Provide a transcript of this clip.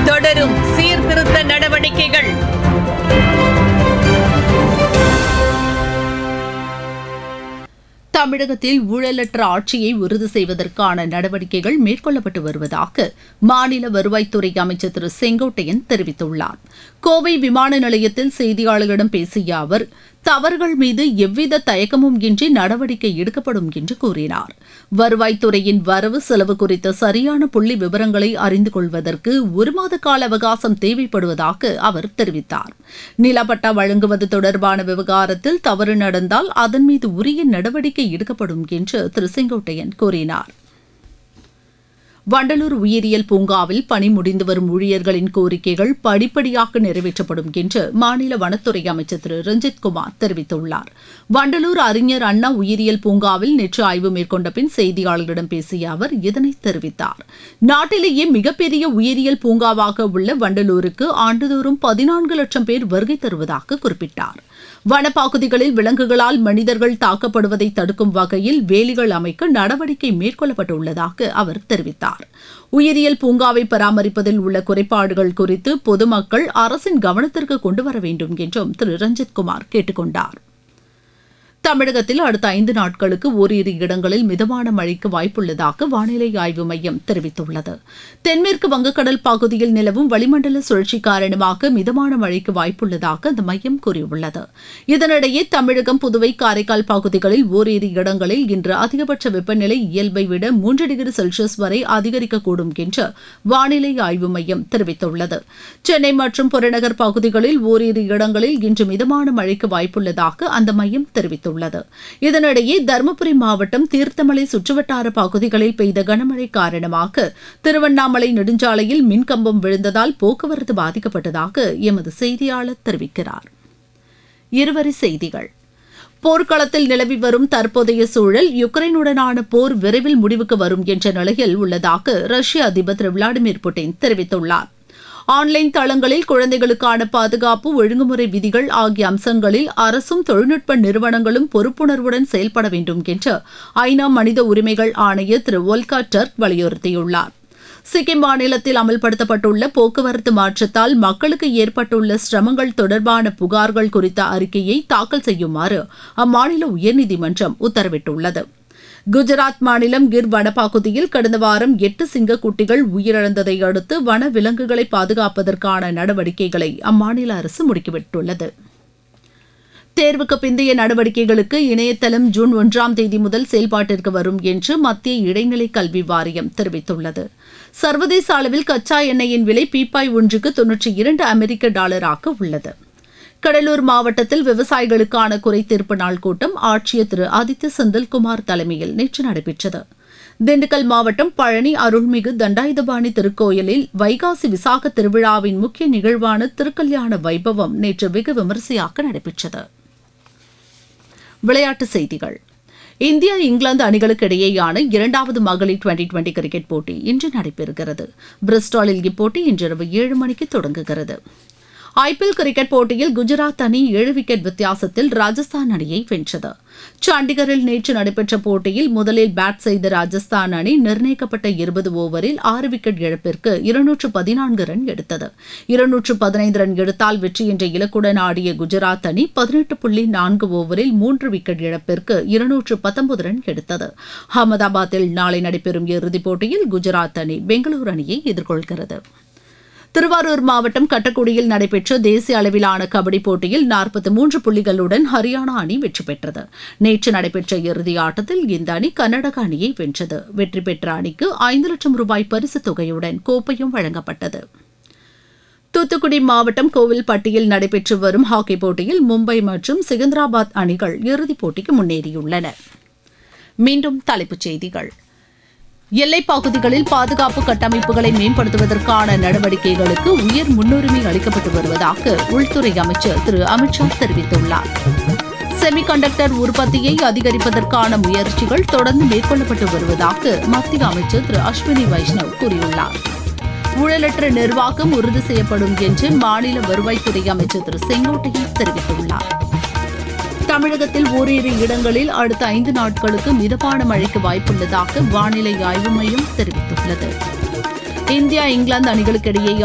தொடரும் சீர்திருத்த நடவடிக்கைகள் தமிழகத்தில் ஊழலற்ற ஆட்சியை உறுதி செய்வதற்கான நடவடிக்கைகள் மேற்கொள்ளப்பட்டு வருவதாக மாநில வருவாய்த்துறை அமைச்சர் திரு செங்கோட்டையன் தெரிவித்துள்ளார் கோவை விமான நிலையத்தில் செய்தியாளர்களிடம் பேசிய அவர் தவறுகள் மீது எவ்வித தயக்கமும் இன்றி நடவடிக்கை எடுக்கப்படும் என்று கூறினார் வருவாய்த்துறையின் வரவு செலவு குறித்த சரியான புள்ளி விவரங்களை அறிந்து கொள்வதற்கு ஒரு மாத கால அவகாசம் தேவைப்படுவதாக அவர் தெரிவித்தார் நிலப்பட்டா வழங்குவது தொடர்பான விவகாரத்தில் தவறு நடந்தால் அதன் மீது உரிய நடவடிக்கை எடுக்கப்படும் என்று திரு செங்கோட்டையன் கூறினார் வண்டலூர் உயிரியல் பூங்காவில் பணி முடிந்து வரும் ஊழியர்களின் கோரிக்கைகள் படிப்படியாக நிறைவேற்றப்படும் என்று மாநில வனத்துறை அமைச்சர் திரு ரஞ்சித் குமார் தெரிவித்துள்ளார் வண்டலூர் அறிஞர் அண்ணா உயிரியல் பூங்காவில் நேற்று ஆய்வு மேற்கொண்ட பின் செய்தியாளர்களிடம் பேசிய அவர் இதனை தெரிவித்தார் நாட்டிலேயே மிகப்பெரிய உயிரியல் பூங்காவாக உள்ள வண்டலூருக்கு ஆண்டுதோறும் பதினான்கு லட்சம் பேர் வருகை தருவதாக குறிப்பிட்டார் வனப்பகுதிகளில் விலங்குகளால் மனிதர்கள் தாக்கப்படுவதை தடுக்கும் வகையில் வேலிகள் அமைக்க நடவடிக்கை மேற்கொள்ளப்பட்டுள்ளதாக அவர் தெரிவித்தார் உயிரியல் பூங்காவை பராமரிப்பதில் உள்ள குறைபாடுகள் குறித்து பொதுமக்கள் அரசின் கவனத்திற்கு கொண்டு வர வேண்டும் என்றும் திரு ரஞ்சித் குமார் கேட்டுக் கொண்டார் தமிழகத்தில் அடுத்த ஐந்து நாட்களுக்கு ஓரிரு இடங்களில் மிதமான மழைக்கு வாய்ப்புள்ளதாக வானிலை ஆய்வு மையம் தெரிவித்துள்ளது தென்மேற்கு வங்கக்கடல் பகுதியில் நிலவும் வளிமண்டல சுழற்சி காரணமாக மிதமான மழைக்கு வாய்ப்புள்ளதாக அந்த மையம் கூறியுள்ளது இதனிடையே தமிழகம் புதுவை காரைக்கால் பகுதிகளில் ஓரிரு இடங்களில் இன்று அதிகபட்ச வெப்பநிலை இயல்பை விட மூன்று டிகிரி செல்சியஸ் வரை அதிகரிக்கக்கூடும் என்று வானிலை ஆய்வு மையம் தெரிவித்துள்ளது சென்னை மற்றும் புறநகர் பகுதிகளில் ஓரிரு இடங்களில் இன்று மிதமான மழைக்கு வாய்ப்புள்ளதாக அந்த மையம் தெரிவித்துள்ளது இதனிடையே தருமபுரி மாவட்டம் தீர்த்தமலை சுற்றுவட்டார பகுதிகளில் பெய்த கனமழை காரணமாக திருவண்ணாமலை நெடுஞ்சாலையில் மின்கம்பம் விழுந்ததால் போக்குவரத்து பாதிக்கப்பட்டதாக எமது செய்தியாளர் தெரிவிக்கிறார் இருவரி செய்திகள் போர்க்களத்தில் நிலவி வரும் தற்போதைய சூழல் யுக்ரைனுடனான போர் விரைவில் முடிவுக்கு வரும் என்ற நிலையில் உள்ளதாக ரஷ்ய அதிபர் திரு விளாடிமிர் புட்டின் தெரிவித்துள்ளார் ஆன்லைன் தளங்களில் குழந்தைகளுக்கான பாதுகாப்பு ஒழுங்குமுறை விதிகள் ஆகிய அம்சங்களில் அரசும் தொழில்நுட்ப நிறுவனங்களும் பொறுப்புணர்வுடன் செயல்பட வேண்டும் என்று ஐநா மனித உரிமைகள் ஆணையர் திரு ஒல்கா டர்க் வலியுறுத்தியுள்ளார் சிக்கிம் மாநிலத்தில் அமல்படுத்தப்பட்டுள்ள போக்குவரத்து மாற்றத்தால் மக்களுக்கு ஏற்பட்டுள்ள சிரமங்கள் தொடர்பான புகார்கள் குறித்த அறிக்கையை தாக்கல் செய்யுமாறு அம்மாநில உயர்நீதிமன்றம் உத்தரவிட்டுள்ளது குஜராத் மாநிலம் கிர் வனப்பகுதியில் கடந்த வாரம் எட்டு சிங்கக்குட்டிகள் உயிரிழந்ததை அடுத்து வன விலங்குகளை பாதுகாப்பதற்கான நடவடிக்கைகளை அம்மாநில அரசு முடுக்கிவிட்டுள்ளது தேர்வுக்கு பிந்தைய நடவடிக்கைகளுக்கு இணையதளம் ஜூன் ஒன்றாம் தேதி முதல் செயல்பாட்டிற்கு வரும் என்று மத்திய இடைநிலை கல்வி வாரியம் தெரிவித்துள்ளது சர்வதேச அளவில் கச்சா எண்ணெயின் விலை பீப்பாய் ஒன்றுக்கு தொன்னூற்றி இரண்டு அமெரிக்க டாலராக உள்ளது கடலூர் மாவட்டத்தில் விவசாயிகளுக்கான குறைதீர்ப்பு நாள் கூட்டம் ஆட்சியர் திரு ஆதித்ய செந்தில்குமார் தலைமையில் நேற்று நடைபெற்றது திண்டுக்கல் மாவட்டம் பழனி அருள்மிகு தண்டாயுதபாணி திருக்கோயிலில் வைகாசி விசாக திருவிழாவின் முக்கிய நிகழ்வான திருக்கல்யாண வைபவம் நேற்று வெகு விமரிசையாக நடைபெற்றது விளையாட்டுச் செய்திகள் இந்தியா இங்கிலாந்து அணிகளுக்கு இடையேயான இரண்டாவது மகளிர் டுவெண்டி டுவெண்டி கிரிக்கெட் போட்டி இன்று நடைபெறுகிறது பிரிஸ்டாலில் இப்போட்டி இன்றிரவு ஏழு மணிக்கு தொடங்குகிறது ஐபிஎல் கிரிக்கெட் போட்டியில் குஜராத் அணி ஏழு விக்கெட் வித்தியாசத்தில் ராஜஸ்தான் அணியை வென்றது சண்டிகரில் நேற்று நடைபெற்ற போட்டியில் முதலில் பேட் செய்த ராஜஸ்தான் அணி நிர்ணயிக்கப்பட்ட இருபது ஓவரில் ஆறு விக்கெட் இழப்பிற்கு இருநூற்று பதினான்கு ரன் எடுத்தது இருநூற்று பதினைந்து ரன் எடுத்தால் வெற்றி என்ற இலக்குடன் ஆடிய குஜராத் அணி பதினெட்டு புள்ளி நான்கு ஓவரில் மூன்று விக்கெட் இழப்பிற்கு இருநூற்று பத்தொன்பது ரன் எடுத்தது அகமதாபாத்தில் நாளை நடைபெறும் இறுதிப் போட்டியில் குஜராத் அணி பெங்களூரு அணியை எதிர்கொள்கிறது திருவாரூர் மாவட்டம் கட்டக்குடியில் நடைபெற்ற தேசிய அளவிலான கபடி போட்டியில் நாற்பத்தி மூன்று புள்ளிகளுடன் ஹரியானா அணி வெற்றி பெற்றது நேற்று நடைபெற்ற இறுதி ஆட்டத்தில் இந்த அணி கர்நாடக அணியை வென்றது வெற்றி பெற்ற அணிக்கு ஐந்து லட்சம் ரூபாய் பரிசுத் தொகையுடன் கோப்பையும் வழங்கப்பட்டது தூத்துக்குடி மாவட்டம் கோவில்பட்டியில் நடைபெற்று வரும் ஹாக்கி போட்டியில் மும்பை மற்றும் சிகந்தராபாத் அணிகள் இறுதிப் போட்டிக்கு முன்னேறியுள்ளன மீண்டும் தலைப்புச் செய்திகள் எல்லைப் பகுதிகளில் பாதுகாப்பு கட்டமைப்புகளை மேம்படுத்துவதற்கான நடவடிக்கைகளுக்கு உயர் முன்னுரிமை அளிக்கப்பட்டு வருவதாக உள்துறை அமைச்சர் திரு அமித்ஷா தெரிவித்துள்ளார் செமிகண்டக்டர் உற்பத்தியை அதிகரிப்பதற்கான முயற்சிகள் தொடர்ந்து மேற்கொள்ளப்பட்டு வருவதாக மத்திய அமைச்சர் திரு அஸ்வினி வைஷ்ணவ் கூறியுள்ளார் ஊழலற்ற நிர்வாகம் உறுதி செய்யப்படும் என்று மாநில வருவாய்த்துறை அமைச்சர் திரு செங்கோட்டையன் தெரிவித்துள்ளார் தமிழகத்தில் ஓரிரு இடங்களில் அடுத்த ஐந்து நாட்களுக்கு மிதமான மழைக்கு வாய்ப்புள்ளதாக வானிலை ஆய்வு மையம் தெரிவித்துள்ளது இந்தியா இங்கிலாந்து அணிகளுக்கிடையே